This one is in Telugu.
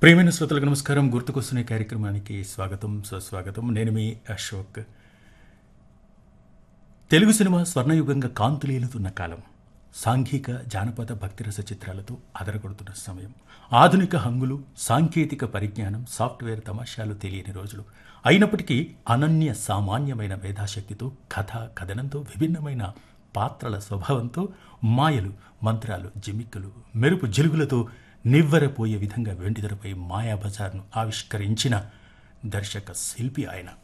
ప్రియమైన శ్రోతలకు నమస్కారం గుర్తుకొస్తున్న కార్యక్రమానికి స్వాగతం సుస్వాగతం నేను మీ అశోక్ తెలుగు సినిమా స్వర్ణయుగంగా కాంతులేలుతున్న కాలం సాంఘిక జానపద భక్తిరస చిత్రాలతో అదరగొడుతున్న సమయం ఆధునిక హంగులు సాంకేతిక పరిజ్ఞానం సాఫ్ట్వేర్ తమాషాలు తెలియని రోజులు అయినప్పటికీ అనన్య సామాన్యమైన మేధాశక్తితో కథ కథనంతో విభిన్నమైన పాత్రల స్వభావంతో మాయలు మంత్రాలు జిమ్మిక్కులు మెరుపు జిలుగులతో నివ్వెరపోయే విధంగా వెండితెరపై మాయాబజార్ను ఆవిష్కరించిన దర్శక శిల్పి ఆయన